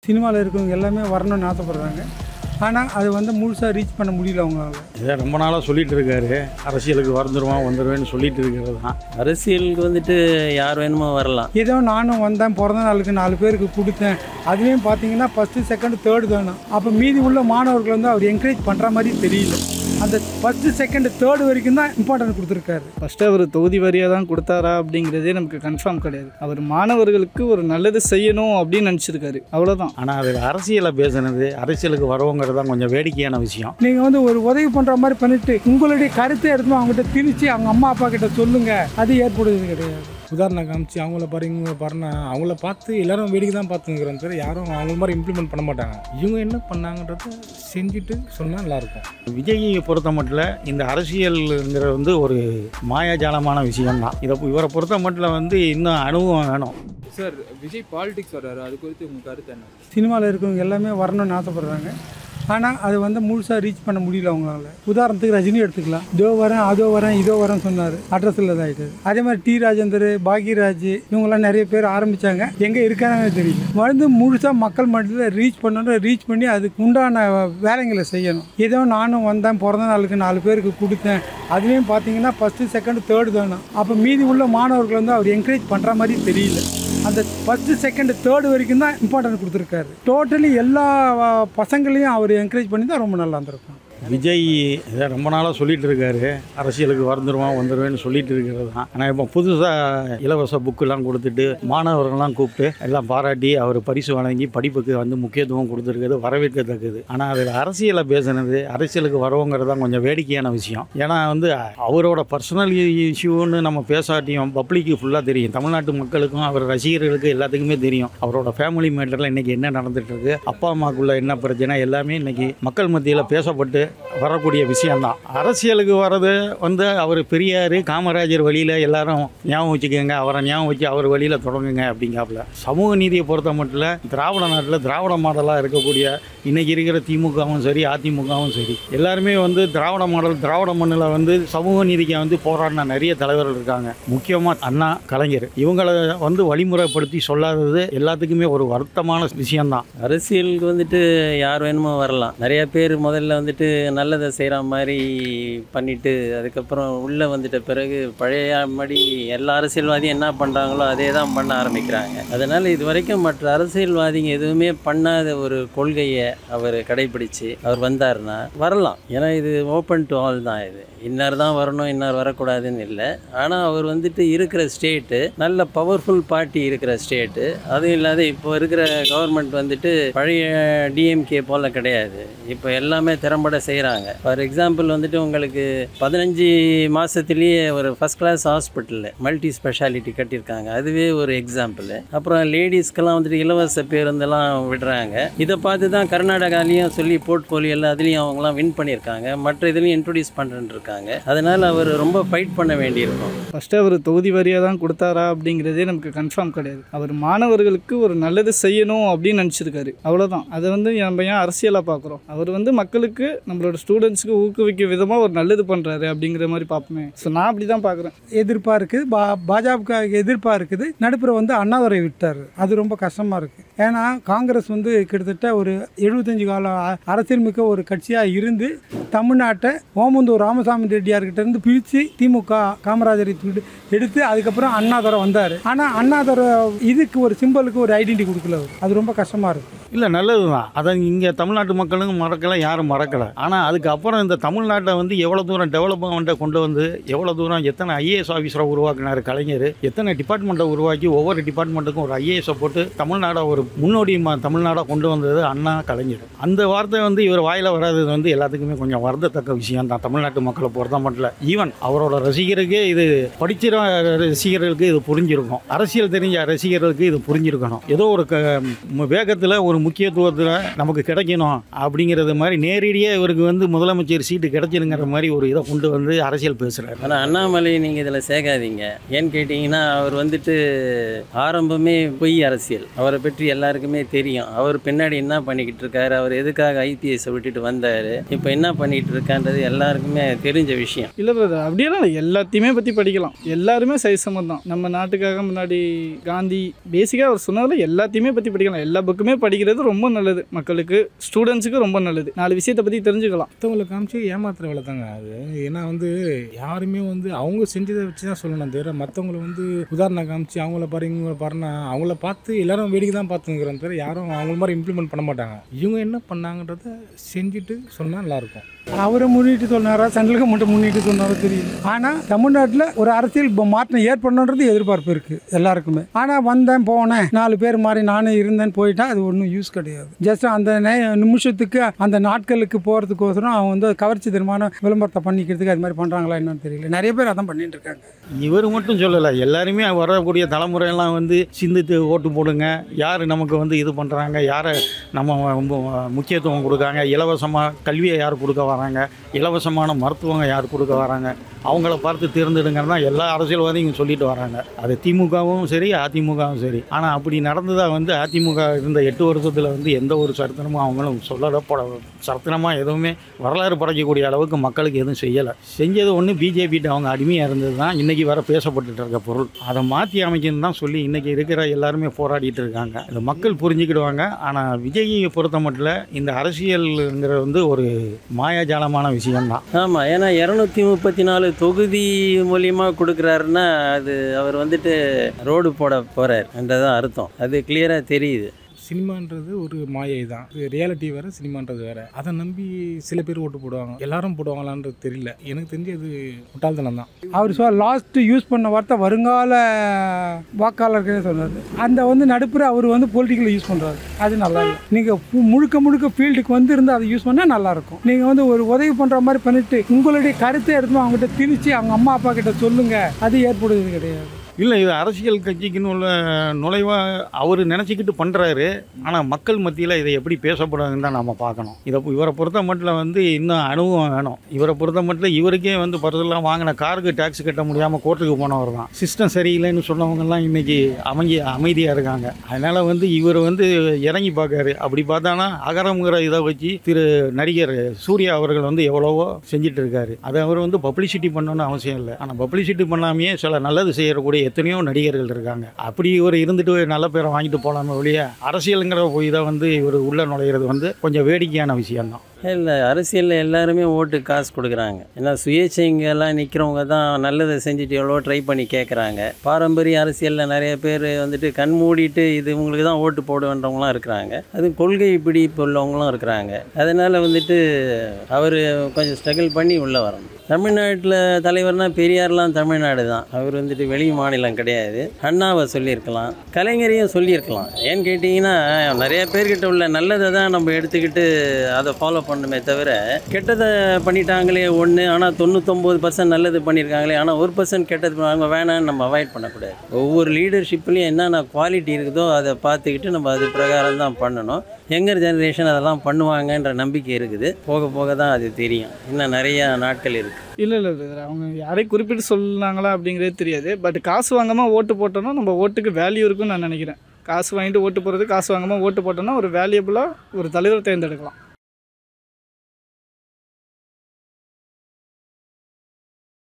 சினிமாவில் இருக்கவங்க எல்லாமே வரணும்னு ஆசைப்படுறாங்க ஆனால் அது வந்து முழுசாக ரீச் பண்ண முடியல அவங்களால இதை ரொம்ப நாளாக சொல்லிட்டு இருக்காரு அரசியலுக்கு வந்துருவான் வந்துடுவேன்னு சொல்லிட்டு இருக்கிறது தான் அரசியலுக்கு வந்துட்டு யார் வேணுமோ வரலாம் ஏதோ நானும் வந்தேன் பிறந்த நாளுக்கு நாலு பேருக்கு கொடுத்தேன் அதுலேயும் பார்த்தீங்கன்னா ஃபஸ்ட்டு செகண்ட் தேர்டு தானே அப்போ மீதி உள்ள மாணவர்கள் வந்து அவர் என்கரேஜ் பண்ணுற மாதிரி தெரியல அந்த ஃபஸ்ட்டு செகண்ட் தேர்டு வரைக்கும் தான் இம்பார்ட்டன்ட் கொடுத்துருக்காரு ஃபஸ்ட்டு அவர் தொகுதி வாரியாக தான் கொடுத்தாரா அப்படிங்கிறதே நமக்கு கன்ஃபார்ம் கிடையாது அவர் மாணவர்களுக்கு ஒரு நல்லது செய்யணும் அப்படின்னு நினச்சிருக்காரு அவ்வளோதான் ஆனால் அது அரசியலை பேசுனது அரசியலுக்கு வரவங்கிறது தான் கொஞ்சம் வேடிக்கையான விஷயம் நீங்கள் வந்து ஒரு உதவி பண்ணுற மாதிரி பண்ணிட்டு உங்களுடைய கருத்தை எடுத்து அவங்ககிட்ட திணிச்சு அவங்க அம்மா அப்பா கிட்ட சொல்லுங்க அது ஏற்படுவது கிடையாது உதாரணம் காமிச்சு அவங்கள பாருங்க இவங்கள பாருன்னா அவங்கள பார்த்து எல்லாரும் வேடிக்கை தான் பார்த்துங்கிறோம் தவிர யாரும் அவங்கள மாதிரி இம்ப்ளிமெண்ட் பண்ண மாட்டாங்க இவங்க என்ன பண்ணாங்கன்றத செஞ்சுட்டு சொன்னால் நல்லாயிருக்கும் விஜயை பொறுத்த மட்டும் இந்த அரசியல்ங்கிறது வந்து ஒரு மாயாஜாலமான விஷயம்தான் இதை இவரை பொறுத்த மட்டும் வந்து இன்னும் அனுபவம் வேணும் சார் விஜய் பாலிடிக்ஸ் வர்றாரு அது குறித்து உங்கள் கருத்து என்ன சினிமாவில் இருக்கவங்க எல்லாமே வரணும்னு ஆசைப்படுறாங்க ஆனால் அது வந்து முழுசாக ரீச் பண்ண முடியல அவங்களால உதாரணத்துக்கு ரஜினி எடுத்துக்கலாம் இதோ வரேன் அதோ வரேன் இதோ வரேன் சொன்னார் அட்ரஸ் இல்லாதாயிட்டு அதே மாதிரி டி ராஜேந்தர் பாக்யராஜ் இவங்கெல்லாம் நிறைய பேர் ஆரம்பித்தாங்க எங்கே இருக்காங்கன்னு தெரியல வந்து முழுசாக மக்கள் மட்டத்தில் ரீச் பண்ணணும் ரீச் பண்ணி அதுக்கு உண்டான வேலைங்களை செய்யணும் ஏதோ நானும் வந்தேன் பிறந்த நாளுக்கு நாலு பேருக்கு கொடுத்தேன் அதுலேயும் பார்த்தீங்கன்னா ஃபஸ்ட்டு செகண்ட் தேர்டு தானே அப்போ மீதி உள்ள மாணவர்கள் வந்து அவர் என்கரேஜ் பண்ணுற மாதிரி தெரியல அந்த ஃபஸ்ட்டு செகண்ட் தேர்டு வரைக்கும் தான் இம்பார்ட்டன்ட் கொடுத்துருக்காரு டோட்டலி எல்லா அஹ், பசங்களையும் அவர் என்கரேஜ் பண்ணி தான் ரொம்ப நல்லா இருந்திருக்கும் விஜய் இதை ரொம்ப நாளாக சொல்லிட்டு இருக்காரு அரசியலுக்கு வந்துருவான் வந்துடுவேன்னு சொல்லிட்டு இருக்கிறது தான் ஆனால் இப்போ புதுசாக இலவச புக்கெல்லாம் கொடுத்துட்டு மாணவர்கள்லாம் கூப்பிட்டு எல்லாம் பாராட்டி அவர் பரிசு வழங்கி படிப்புக்கு வந்து முக்கியத்துவம் கொடுத்துருக்குது வரவேற்கத்தக்கது ஆனால் அதில் அரசியலை பேசுனது அரசியலுக்கு வரவங்கிறது தான் கொஞ்சம் வேடிக்கையான விஷயம் ஏன்னா வந்து அவரோட பர்சனல் இஷ்யூன்னு நம்ம பேசாட்டியும் பப்ளிக்கு ஃபுல்லாக தெரியும் தமிழ்நாட்டு மக்களுக்கும் அவர் ரசிகர்களுக்கு எல்லாத்துக்குமே தெரியும் அவரோட ஃபேமிலி மேட்டரில் இன்றைக்கி என்ன நடந்துட்டு இருக்கு அப்பா அம்மாக்குள்ள என்ன பிரச்சனை எல்லாமே இன்றைக்கி மக்கள் மத்தியில் பேசப்பட்டு வரக்கூடிய விஷயம்தான் அரசியலுக்கு வர்றது வந்து அவர் பெரியார் காமராஜர் வழியில் எல்லாரும் ஞாபகம் வச்சுக்கோங்க அவரை ஞாபகம் வச்சு அவர் வழியில் தொடங்குங்க அப்படிங்காப்புல சமூக நீதியை பொறுத்த மட்டும் திராவிட நாட்டில் திராவிட மாடலாக இருக்கக்கூடிய இன்னைக்கு இருக்கிற திமுகவும் சரி அதிமுகவும் சரி எல்லாருமே வந்து திராவிட மாடல் திராவிட மண்ணில் வந்து சமூக நீதிக்கு வந்து போராடின நிறைய தலைவர்கள் இருக்காங்க முக்கியமாக அண்ணா கலைஞர் இவங்களை வந்து வழிமுறைப்படுத்தி சொல்லாதது எல்லாத்துக்குமே ஒரு வருத்தமான விஷயம்தான் அரசியலுக்கு வந்துட்டு யார் வேணுமோ வரலாம் நிறைய பேர் முதல்ல வந்துட்டு நல்லதை செய்கிற மாதிரி பண்ணிட்டு அதுக்கப்புறம் உள்ளே வந்துட்ட பிறகு பழைய மாதிரி எல்லா அரசியல்வாதியும் என்ன பண்ணுறாங்களோ அதே தான் பண்ண ஆரம்பிக்கிறாங்க அதனால் இது வரைக்கும் மற்ற அரசியல்வாதிங்க எதுவுமே பண்ணாத ஒரு கொள்கையை அவர் கடைபிடிச்சு அவர் வந்தாருன்னா வரலாம் ஏன்னா இது ஓப்பன் டு ஆல் தான் இது இன்னார் தான் வரணும் இன்னார் வரக்கூடாதுன்னு இல்லை ஆனால் அவர் வந்துட்டு இருக்கிற ஸ்டேட்டு நல்ல பவர்ஃபுல் பார்ட்டி இருக்கிற ஸ்டேட்டு அதுவும் இல்லாத இப்போ இருக்கிற கவர்மெண்ட் வந்துட்டு பழைய டிஎம்கே போல் கிடையாது இப்போ எல்லாமே திறம்பட செய்கிறாங்க ஃபார் எக்ஸாம்பிள் வந்துட்டு உங்களுக்கு பதினஞ்சு மாதத்துலேயே ஒரு ஃபஸ்ட் கிளாஸ் ஹாஸ்பிட்டலில் மல்டி ஸ்பெஷாலிட்டி கட்டியிருக்காங்க அதுவே ஒரு எக்ஸாம்பிள் அப்புறம் லேடிஸ்க்கெல்லாம் வந்துட்டு இலவச பேருந்தெல்லாம் விடுறாங்க இதை பார்த்து தான் கர்நாடகாலையும் சொல்லி போர்ட்ஃபோலியோவில் அதுலேயும் அவங்களாம் வின் பண்ணியிருக்காங்க மற்ற இதுலேயும் இன்ட்ரடியூஸ் பண்ணுறேன்னு இருக்காங்க அதனால் அவர் ரொம்ப ஃபைட் பண்ண வேண்டியிருக்கும் ஃபஸ்ட்டு அவர் தொகுதி வாரியாக தான் கொடுத்தாரா அப்படிங்கிறதே நமக்கு கன்ஃபார்ம் கிடையாது அவர் மாணவர்களுக்கு ஒரு நல்லது செய்யணும் அப்படின்னு நினச்சிருக்காரு அவ்வளோதான் அதை வந்து நம்ம ஏன் அரசியலாக பார்க்குறோம் அவர் வந்து மக்களுக்கு நம்மளோட ஸ்டூடெண்ட்ஸுக்கு ஊக்குவிக்க விதமாக ஒரு நல்லது பண்ணுறாரு அப்படிங்கிற மாதிரி பார்ப்போமே ஸோ நான் அப்படி தான் பார்க்குறேன் எதிர்ப்பாக இருக்குது பா பாஜக எதிர்ப்பாக இருக்குது நடுப்புற வந்து அண்ணாதுரை விட்டார் அது ரொம்ப கஷ்டமாக இருக்குது ஏன்னா காங்கிரஸ் வந்து கிட்டத்தட்ட ஒரு எழுபத்தஞ்சு கால அ- அரசியல் மிக்க ஒரு கட்சியாக இருந்து தமிழ்நாட்டை ஓமந்தூர் ராமசாமி ரெட்டியார்கிட்ட இருந்து பிரித்து திமுக காமராஜரை தூக்கிட்டு எடுத்து அதுக்கப்புறம் அண்ணாதுரை வந்தார் ஆனால் அண்ணாதுரை இதுக்கு ஒரு சிம்பலுக்கு ஒரு ஐடென்டி கொடுக்கல அவர் அது ரொம்ப கஷ்டமாக இருக்குது இல்லை நல்லது தான் அதை இங்கே தமிழ்நாட்டு மக்களும் மறக்கலை யாரும் மறக்கலை ஆனால் அதுக்கப்புறம் இந்த தமிழ்நாட்டை வந்து எவ்வளோ தூரம் டெவலப்மெண்ட்டை கொண்டு வந்து எவ்வளோ தூரம் எத்தனை ஐஏஎஸ் ஆஃபீஸரை உருவாக்குனார் கலைஞர் எத்தனை டிபார்ட்மெண்ட்டை உருவாக்கி ஒவ்வொரு டிபார்ட்மெண்ட்டுக்கும் ஒரு ஐஏஎஸை போட்டு தமிழ்நாடை ஒரு முன்னோடி ம தமிழ்நாடாக கொண்டு வந்தது அண்ணா கலைஞர் அந்த வார்த்தை வந்து இவர் வாயில் வராதது வந்து எல்லாத்துக்குமே கொஞ்சம் வருந்தத்தக்க விஷயம் தான் தமிழ்நாட்டு மக்களை பொறுத்த மட்டும் இல்லை ஈவன் அவரோட ரசிகருக்கு இது படிச்சிட ரசிகர்களுக்கு இது புரிஞ்சிருக்கும் அரசியல் தெரிஞ்ச ரசிகர்களுக்கு இது புரிஞ்சிருக்கணும் ஏதோ ஒரு வேகத்தில் ஒரு முக்கியத்துவத்தில் நமக்கு கிடைக்கணும் அப்படிங்கிறது மாதிரி நேரடியாக இவருக்கு வந்து முதலமைச்சர் சீட்டு கிடைச்சிருங்கிற மாதிரி ஒரு இதை கொண்டு வந்து அரசியல் பேசுகிறாரு ஆனால் அண்ணாமலை நீங்கள் இதில் சேர்க்காதீங்க ஏன்னு கேட்டிங்கன்னா அவர் வந்துட்டு ஆரம்பமே பொய் அரசியல் அவரை பற்றி எல்லாருக்குமே தெரியும் அவர் பின்னாடி என்ன பண்ணிக்கிட்டு இருக்காரு அவர் எதுக்காக ஐபிஎஸ்ஸை விட்டுட்டு வந்தார் இப்போ என்ன பண்ணிக்கிட்டு இருக்கான்றது எல்லாருக்குமே தெரிஞ்ச விஷயம் இல்லை பிரதர் அப்படியெல்லாம் இல்லை எல்லாத்தையுமே பற்றி படிக்கலாம் எல்லாருமே சரிசமம் தான் நம்ம நாட்டுக்காக முன்னாடி காந்தி பேசிக்காக அவர் சொன்னதில் எல்லாத்தையுமே பற்றி படிக்கலாம் எல்லா புக்குமே படிக்கிற அப்படிங்கிறது ரொம்ப நல்லது மக்களுக்கு ஸ்டூடெண்ட்ஸுக்கு ரொம்ப நல்லது நாலு விஷயத்தை பற்றி தெரிஞ்சுக்கலாம் மற்றவங்களை காமிச்சு ஏமாத்துற வேலை தாங்க அது ஏன்னா வந்து யாருமே வந்து அவங்க செஞ்சதை வச்சு தான் சொல்லணும் தவிர மற்றவங்களை வந்து உதாரணம் காமிச்சு அவங்கள பாரு இவங்கள பாருன்னா அவங்கள பார்த்து எல்லாரும் வேடிக்கை தான் பார்த்துங்கிறோம் தவிர யாரும் அவங்கள மாதிரி இம்ப்ளிமெண்ட் பண்ண மாட்டாங்க இவங்க என்ன பண்ணாங்கன்றத செஞ்சுட்டு சொன்னால் நல்லாயிருக்கும் அவரை முன்னிட்டு சொன்னாரா சென்ட்ரலுக்கு மட்டும் முன்னிட்டு சொன்னாரோ தெரியல ஆனால் தமிழ்நாட்டில் ஒரு அரசியல் ப- மாற்றம் ஏற்படணுன்றது எதிர்பார்ப்பு இருக்குது எல்லாருக்குமே ஆனால் வந்தேன் போனேன் நாலு பேர் மாதிரி நானும் இருந்தேன் போயிட்டா அது ஒன்றும் யூஸ் கிடையாது ஜஸ்ட் அந்த நே- நிமிஷத்துக்கு அந்த நாட்களுக்கு போகிறதுக்கோசரம் அவன் வந்து கவர்ச்சி தரமான விளம்பரத்தை பண்ணிக்கிறதுக்கு அது மாதிரி பண்ணுறாங்களா என்னன்னு தெரியல நிறைய பேர் அதான் பண்ணிட்டு இருக்காங்க இவர் மட்டும் சொல்லலை எல்லாருமே வரக்கூடிய தலைமுறையெல்லாம் வந்து சிந்தித்து ஓட்டு போடுங்க யார் நமக்கு வந்து இது பண்ணுறாங்க யாரை நம்ம ரொம்ப முக்கியத்துவம் கொடுக்காங்க இலவசமாக கல்வியை யார் கொடுக்க வராங்க இலவசமான மருத்துவங்க யார் கொடுக்க வராங்க அவங்கள பார்த்து தேர்ந்தெடுங்கன்னு தான் எல்லா அரசியல்வாதியும் சொல்லிட்டு வராங்க அது திமுகவும் சரி அதிமுகவும் சரி ஆனால் அப்படி நடந்ததாக வந்து அதிமுக இருந்த எட்டு வருஷத்தில் வந்து எந்த ஒரு சரித்திரமும் அவங்களும் சொல்லப்பட சரித்திரமாக எதுவுமே வரலாறு படைக்கக்கூடிய அளவுக்கு மக்களுக்கு எதுவும் செய்யலை செஞ்சது ஒன்று பிஜேபிட்ட அவங்க அடிமையாக இருந்தது தான் இன்றைக்கி வர பேசப்பட்டுட்டு இருக்க பொருள் அதை மாற்றி அமைக்கணும்னு தான் சொல்லி இன்றைக்கி இருக்கிற எல்லாருமே போராடிட்டு இருக்காங்க இதை மக்கள் புரிஞ்சுக்கிடுவாங்க ஆனால் விஜயை பொறுத்த மட்டும் இந்த அரசியல்ங்கிறது வந்து ஒரு மாயாஜாலமான விஷயம்தான் ஆமாம் ஏன்னா இரநூத்தி முப்பத்தி நாலு தொகுதி மூலியமாக கொடுக்குறாருன்னா அது அவர் வந்துட்டு ரோடு போட போகிறார் என்றதான் அர்த்தம் அது கிளியராக தெரியுது சினிமான்றது ஒரு மாயை தான் இது ரியாலிட்டி வேறு சினிமான்றது வேறு அதை நம்பி சில பேர் ஓட்டு போடுவாங்க எல்லாரும் போடுவாங்களான்றது தெரியல எனக்கு தெரிஞ்சு அது முட்டாள்தனம் தான் அவர் சொ லாஸ்ட்டு யூஸ் பண்ண வார்த்தை வருங்கால வாக்காளர்களே சொன்னார் அந்த வந்து நடுப்புற அவர் வந்து பொலிட்டிக்கலில் யூஸ் பண்ணுறாரு அது நல்லா இல்லை நீங்கள் முழுக்க முழுக்க ஃபீல்டுக்கு வந்து இருந்து அதை யூஸ் பண்ணால் நல்லாயிருக்கும் நீங்கள் வந்து ஒரு உதவி பண்ணுற மாதிரி பண்ணிட்டு உங்களுடைய கருத்தை எடுத்து அவங்ககிட்ட திணிச்சு அவங்க அம்மா அப்பா கிட்ட சொல்லுங்கள் அது ஏற்படுவது கிடையாது இல்லை இது அரசியல் கட்சிக்குன்னு உள்ள நுழைவாக அவர் நினச்சிக்கிட்டு பண்ணுறாரு ஆனால் மக்கள் மத்தியில் இதை எப்படி பேசப்படுதுன்னு தான் நம்ம பார்க்கணும் இதை இவரை பொறுத்த மட்டும் வந்து இன்னும் அனுபவம் வேணும் இவரை பொறுத்த மட்டும் இவருக்கே வந்து பரிசெல்லாம் வாங்கின காருக்கு டேக்ஸ் கட்ட முடியாமல் கோர்ட்டுக்கு போனவர் தான் சிஸ்டம் சரியில்லைன்னு சொன்னவங்கெல்லாம் இன்றைக்கி அமைதி அமைதியாக இருக்காங்க அதனால் வந்து இவர் வந்து இறங்கி பார்க்காரு அப்படி பார்த்தானா அகரம்ங்கிற இதை வச்சு திரு நடிகர் சூர்யா அவர்கள் வந்து எவ்வளவோ செஞ்சுட்டு இருக்காரு அதை அவர் வந்து பப்ளிசிட்டி பண்ணணும்னு அவசியம் இல்லை ஆனால் பப்ளிசிட்டி பண்ணாமையே சில நல்லது செய்யக்கூடிய எத்தனையோ நடிகர்கள் இருக்காங்க அப்படி இவர் இருந்துட்டு நல்ல பேரை வாங்கிட்டு போகலாமே ஒழிய அரசியலுங்கிற இதை வந்து இவர் உள்ள நுழையிறது வந்து கொஞ்சம் வேடிக்கையான விஷயம்தான் இல்லை அரசியலில் எல்லாருமே ஓட்டு காசு கொடுக்குறாங்க ஏன்னா சுயேட்சைங்கெல்லாம் நிற்கிறவங்க தான் நல்லதை செஞ்சுட்டு எவ்வளோ ட்ரை பண்ணி கேட்குறாங்க பாரம்பரிய அரசியலில் நிறைய பேர் வந்துட்டு கண் மூடிட்டு இது இவங்களுக்கு தான் ஓட்டு போடுவேன்றவங்களாம் இருக்கிறாங்க அது கொள்கை பிடிப்பு உள்ளவங்களும் இருக்கிறாங்க அதனால் வந்துட்டு அவர் கொஞ்சம் ஸ்ட்ரகிள் பண்ணி உள்ளே வரணும் தமிழ்நாட்டில் தலைவர்னா பெரியார்லாம் தமிழ்நாடு தான் அவர் வந்துட்டு வெளி மாநிலம் கிடையாது அண்ணாவை சொல்லியிருக்கலாம் கலைஞரையும் சொல்லியிருக்கலாம் ஏன்னு கேட்டிங்கன்னா நிறைய பேர்கிட்ட உள்ள நல்லதை தான் நம்ம எடுத்துக்கிட்டு அதை ஃபாலோ பண்ணணுமே தவிர கெட்டதை பண்ணிட்டாங்களே ஒன்று ஆனால் தொண்ணூத்தொம்பது பர்சன்ட் நல்லது பண்ணியிருக்காங்களே ஆனால் ஒரு பர்சன்ட் கெட்டது பண்ணாங்க வேணாம்னு நம்ம அவாய்ட் பண்ணக்கூடாது ஒவ்வொரு லீடர்ஷிப்லேயும் என்னென்ன குவாலிட்டி இருக்குதோ அதை பார்த்துக்கிட்டு நம்ம அது பிரகாரம் தான் பண்ணணும் யங்கர் ஜெனரேஷன் அதெல்லாம் பண்ணுவாங்கன்ற நம்பிக்கை இருக்குது போக போக தான் அது தெரியும் இன்னும் நிறையா நாட்கள் இருக்குது இல்லை இல்லை பிரதர் அவங்க யாரையும் குறிப்பிட்டு சொன்னாங்களா அப்படிங்கிறது தெரியாது பட் காசு வாங்காமல் ஓட்டு போட்டோன்னா நம்ம ஓட்டுக்கு வேல்யூ இருக்குன்னு நான் நினைக்கிறேன் காசு வாங்கிட்டு ஓட்டு போகிறது காசு வாங்காமல் ஓட்டு போட்டோன்னா ஒரு வேல்யூபிளாக ஒரு தலைவர் தேர்ந்தெடுக்கலாம்